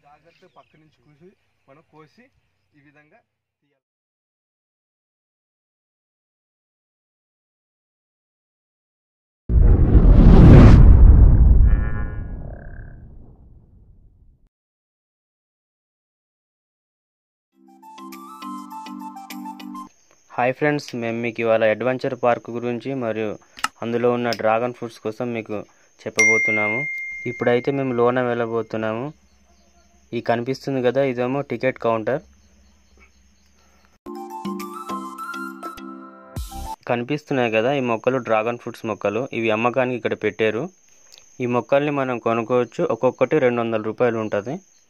జాగ్రత్త పక్క నుంచి కూసి మనం కోసి ఈ విధంగా తీయాలి హాయ్ ఫ్రెండ్స్ మేము మీకు ఇవాళ అడ్వెంచర్ పార్క్ గురించి మరియు అందులో ఉన్న డ్రాగన్ ఫ్రూట్స్ కోసం మీకు చెప్పబోతున్నాము ఇప్పుడైతే మేము లోన వెళ్ళబోతున్నాము ఈ కనిపిస్తుంది కదా ఇదేమో టికెట్ కౌంటర్ కనిపిస్తున్నాయి కదా ఈ మొక్కలు డ్రాగన్ ఫ్రూట్స్ మొక్కలు ఇవి అమ్మకానికి ఇక్కడ పెట్టారు ఈ మొక్కల్ని మనం కొనుక్కోవచ్చు ఒక్కొక్కటి రెండు వందల రూపాయలు ఉంటుంది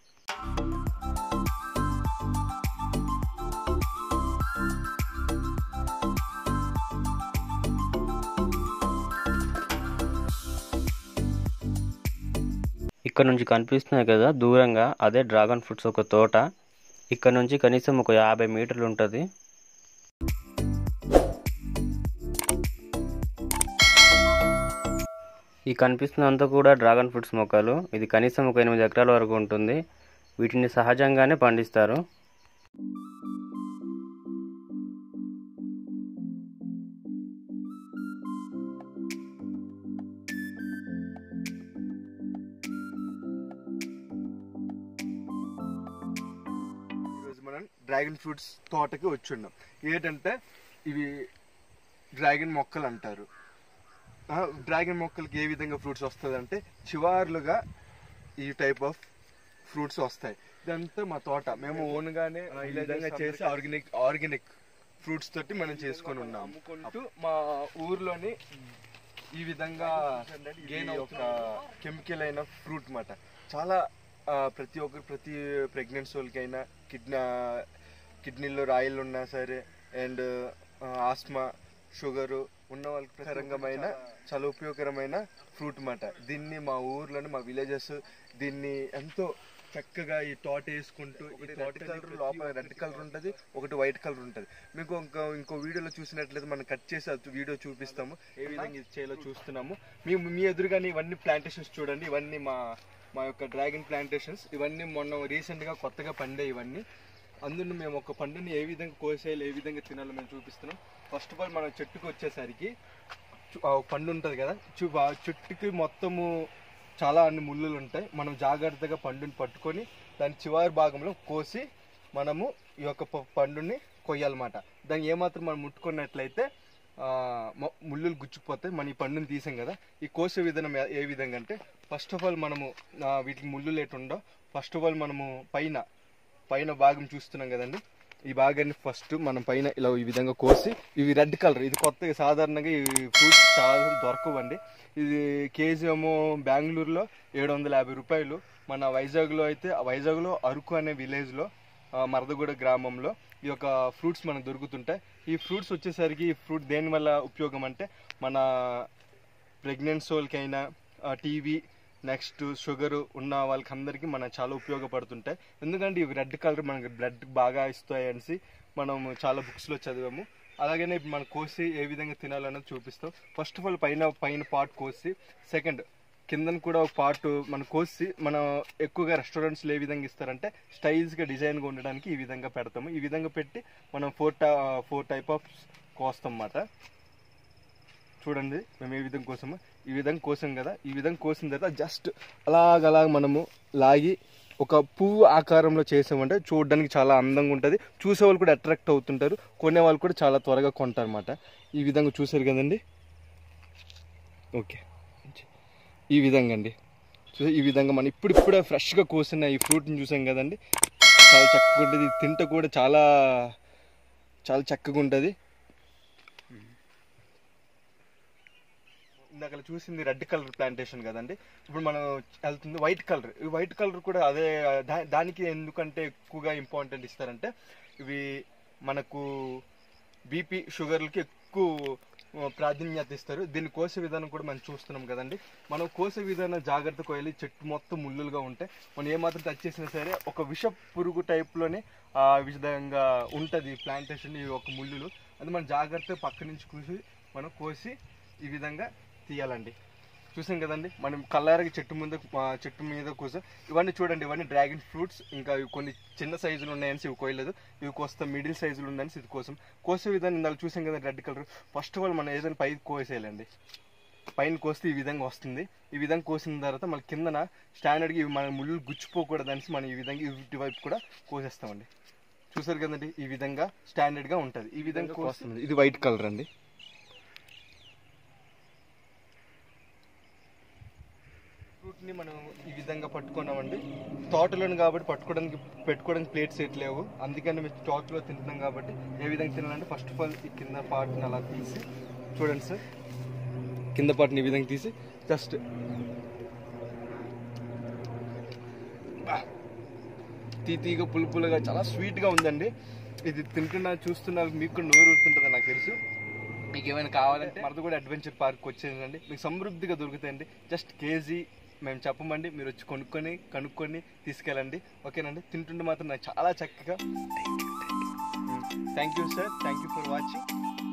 ఇక్కడ నుంచి కనిపిస్తున్నాయి కదా దూరంగా అదే డ్రాగన్ ఫ్రూట్స్ ఒక తోట ఇక్కడ నుంచి కనీసం ఒక యాభై మీటర్లు ఉంటుంది ఈ కనిపిస్తున్నంతా కూడా డ్రాగన్ ఫ్రూట్స్ మొక్కలు ఇది కనీసం ఒక ఎనిమిది ఎకరాల వరకు ఉంటుంది వీటిని సహజంగానే పండిస్తారు ఈరోజు మనం డ్రాగన్ ఫ్రూట్స్ తోటకి వచ్చి ఉన్నాం ఏంటంటే ఇవి డ్రాగన్ మొక్కలు అంటారు ఆ, డ్రాగన్ మొక్కలకి ఏ విధంగా ఫ్రూట్స్ వస్తుంది అంటే చివార్లుగా ఈ టైప్ ఆఫ్ ఫ్రూట్స్ వస్తాయి ఇదంతా మా తోట మేము ఓన్ గానే ఈ విధంగా చేసి ఆర్గానిక్ ఆర్గానిక్ ఫ్రూట్స్ తోటి మనం చేసుకొని ఉన్నాం అమ్ముకుంటూ మా ఊర్లోని ఈ విధంగా గెయిన్ ఒక కెమికల్ అయిన ఫ్రూట్ మాట చాలా ఆ, ప్రతి ఒక్కరు ప్రతి ప్రెగ్నెంట్ వాళ్ళకైనా కిడ్నీ కిడ్నీలో రాయిలు ఉన్నా సరే అండ్ ఆస్మా షుగరు ఉన్న వాళ్ళకి ప్రకారంగమైన చాలా ఉపయోగకరమైన ఫ్రూట్ మాట దీన్ని మా ఊర్లోని మా విలేజెస్ దీన్ని ఎంతో చక్కగా ఈ తోట వేసుకుంటూ ఈ తోట కలర్ లోపల రెడ్ కలర్ ఉంటుంది ఒకటి వైట్ కలర్ ఉంటుంది మీకు ఇంకో ఇంకో వీడియోలో చూసినట్లయితే మనం కట్ చేసి అది వీడియో చూపిస్తాము ఏ విధంగా ఇది చేయాలో చూస్తున్నాము మీ మీ ఎదురుగానే ఇవన్నీ ప్లాంటేషన్స్ చూడండి ఇవన్నీ మా మా యొక్క డ్రాగన్ ప్లాంటేషన్స్ ఇవన్నీ మొన్న రీసెంట్గా కొత్తగా పండే ఇవన్నీ అందులో మేము ఒక పండుని ఏ విధంగా కోసేయాలి ఏ విధంగా తినాలో మేము చూపిస్తున్నాం ఫస్ట్ ఆఫ్ ఆల్ మనం చెట్టుకు వచ్చేసరికి చు- ఆ పండు ఉంటుంది కదా చు ఆ చెట్టుకి మొత్తము చాలా అన్ని ముళ్ళులు ఉంటాయి మనం జాగ్రత్తగా పండుని పట్టుకొని దాని చివరి భాగంలో కోసి మనము ఈ యొక్క ప- పండుని కొయ్యాలన్నమాట దాన్ని ఏమాత్రం మనం ముట్టుకున్నట్లయితే ఆ, మ- ముళ్ళులు గుచ్చుకుపోతాయి మనం ఈ పండుని తీసాం కదా ఈ కోసే విధానం ఏ- ఏ విధంగా అంటే ఫస్ట్ ఆఫ్ ఆల్ మనము ఆ, వీటికి ముళ్ళులు ఎటుండో ఫస్ట్ ఆఫ్ ఆల్ మనము పైన పైన భాగం చూస్తున్నాం కదండి ఈ భాగాన్ని ఫస్ట్ మనం పైన ఇలా ఈ విధంగా కోసి ఇవి రెడ్ కలర్ ఇది కొత్తగా సాధారణంగా ఈ ఫ్రూట్స్ చాలా దొరకవండి ఇది కేజీ ఏమో బెంగళూరులో ఏడు వందల యాభై రూపాయలు మన వైజాగ్లో అయితే వైజాగ్లో అరకు అనే విలేజ్లో మరదగూడ గ్రామంలో ఈ యొక్క ఫ్రూట్స్ మనకు దొరుకుతుంటాయి ఈ ఫ్రూట్స్ వచ్చేసరికి ఈ ఫ్రూట్ దేని వల్ల ఉపయోగం అంటే మన ప్రెగ్నెంట్ సోల్కైనా టీవీ నెక్స్ట్ షుగర్ ఉన్న వాళ్ళకి అందరికీ మన చాలా ఉపయోగపడుతుంటాయి ఎందుకంటే ఇవి రెడ్ కలర్ మనకి బ్లడ్ బాగా ఇస్తాయి అనేసి మనం చాలా బుక్స్లో చదివాము అలాగనే ఇప్పుడు మనం కోసి ఏ విధంగా తినాలన్నది చూపిస్తాం ఫస్ట్ ఆఫ్ ఆల్ పైన పైన పార్ట్ కోసి సెకండ్ కిందన కూడా ఒక పార్ట్ మనం కోసి మనం ఎక్కువగా రెస్టారెంట్స్లో ఏ విధంగా ఇస్తారంటే స్టైల్స్గా డిజైన్గా ఉండడానికి ఈ విధంగా పెడతాము ఈ విధంగా పెట్టి మనం ఫోర్ టా ఫోర్ టైప్ ఆఫ్ కోస్తాం అన్నమాట చూడండి మేము ఏ విధంగా కోసాము ఈ విధంగా కోసాం కదా ఈ విధంగా కోసిన తర్వాత జస్ట్ అలాగలాగ మనము లాగి ఒక పువ్వు ఆకారంలో చేసామంటే చూడడానికి చాలా అందంగా ఉంటుంది చూసే వాళ్ళు కూడా అట్రాక్ట్ అవుతుంటారు కొనే వాళ్ళు కూడా చాలా త్వరగా కొంటారు అనమాట ఈ విధంగా చూసారు కదండి ఓకే ఈ విధంగా అండి చూసా ఈ విధంగా మనం ఇప్పుడు ఇప్పుడే ఫ్రెష్గా కోసిన ఈ ఫ్రూట్ని చూసాం కదండి చాలా చక్కగా ఉంటుంది ఇది తింటే కూడా చాలా చాలా చక్కగా ఉంటుంది ఇందాక చూసింది రెడ్ కలర్ ప్లాంటేషన్ కదండి ఇప్పుడు మనం వెళ్తుంది వైట్ కలర్ ఈ వైట్ కలర్ కూడా అదే దా- దానికి ఎందుకంటే ఎక్కువగా ఇంపార్టెంట్ ఇస్తారంటే ఇవి మనకు బీపీ షుగర్లకి ఎక్కువ ఆ, ప్రాధాన్యత ఇస్తారు దీన్ని కోసే విధానం కూడా మనం చూస్తున్నాం కదండి మనం కోసే విధానం జాగ్రత్త కోయాలి చెట్టు మొత్తం ముళ్ళులుగా ఉంటాయి మనం ఏమాత్రం టచ్ చేసినా సరే ఒక విష పురుగు టైప్లోనే ఆ విధంగా ఉంటుంది ప్లాంటేషన్ ఈ ఒక ముళ్ళులు అది మనం జాగ్రత్తగా పక్క నుంచి కూసి మనం కోసి ఈ విధంగా తీయాలండి చూసాం కదండి మనం కల్లారకి చెట్టు ముందు ఆ, చెట్టు మీద కూర్చో ఇవన్నీ చూడండి ఇవన్నీ డ్రాగన్ ఫ్రూట్స్ ఇంకా ఇవి కొన్ని చిన్న సైజులు ఉన్నాయని ఇవి కోయలేదు ఇవి కోస్తా మిడిల్ సైజులు ఉన్నాయని ఇది కోసం కోసే విధానం ఇందాక చూసాం కదా red colour first of all మనం ఏదైనా పైకి కోసేయాలండి పైన కోస్తే ఈ విధంగా వస్తుంది ఈ విధంగా కోసిన తర్వాత మళ్ళీ కిందన స్టాండర్డ్గా ఇవి మన ముళ్ళు గుచ్చిపోకూడదు అనేసి మనం ఈ విధంగా ఇటు వైపు కూడా కోసేస్తామండి చూసారు కదండి ఈ విధంగా స్టాండర్డ్గా ఉంటుంది ఈ విధంగా కోస్తుంది ఇది వైట్ కలర్ అండి ఫ్రూట్ని మనం ఈ విధంగా పట్టుకున్నామండి తోటలోని కాబట్టి పట్టుకోవడానికి పెట్టుకోవడానికి ప్లేట్స్ ఎట్ లేవు అందుకని మేము తోటలో తింటున్నాం కాబట్టి ఏ విధంగా తినాలంటే ఫస్ట్ ఆఫ్ ఆల్ ఈ కింద పార్ట్ని అలా తీసి చూడండి సార్ కింద పార్ట్ని ఈ విధంగా తీసి జస్ట్ తీతీగా పులు పులుగా చాలా స్వీట్గా ఉందండి ఇది తింటున్నా చూస్తున్నా మీకు కూడా నోరు ఊరుతుంటుంది నాకు తెలుసు మీకు ఏమైనా కావాలంటే మరద కూడా అడ్వెంచర్ పార్క్ వచ్చేయండి మీకు సమృద్ధిగా దొరుకుతాయండి జస్ట్ కేజీ మేము చెప్పమండి మీరు వచ్చి కొనుక్కొని కనుక్కొని తీసుకెళ్ళండి ఓకేనండి తింటుంటే మాత్రం నాకు చాలా చక్కగా thank you sir thank you for watching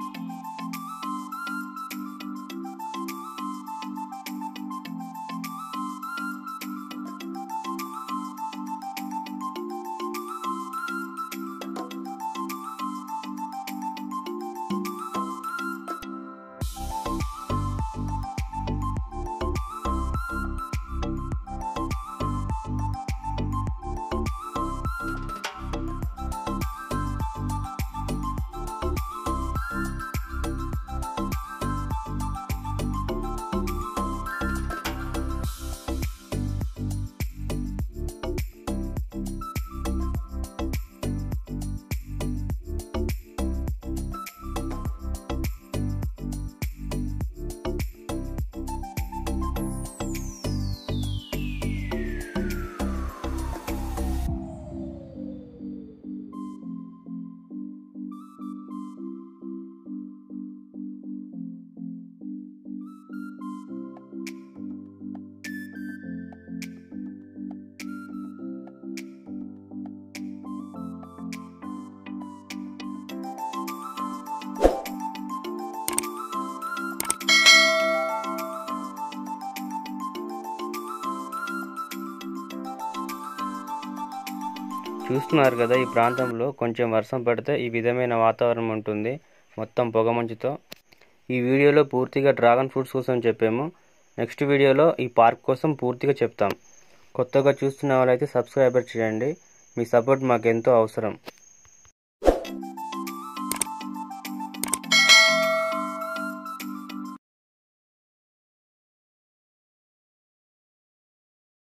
చూస్తున్నారు కదా ఈ ప్రాంతంలో కొంచెం వర్షం పడితే ఈ విధమైన వాతావరణం ఉంటుంది మొత్తం పొగమంచుతో ఈ వీడియోలో పూర్తిగా డ్రాగన్ ఫ్రూట్స్ కోసం చెప్పాము నెక్స్ట్ వీడియోలో ఈ పార్క్ కోసం పూర్తిగా చెప్తాం కొత్తగా చూస్తున్న వాళ్ళైతే సబ్స్క్రైబర్ చేయండి మీ సపోర్ట్ మాకు ఎంతో అవసరం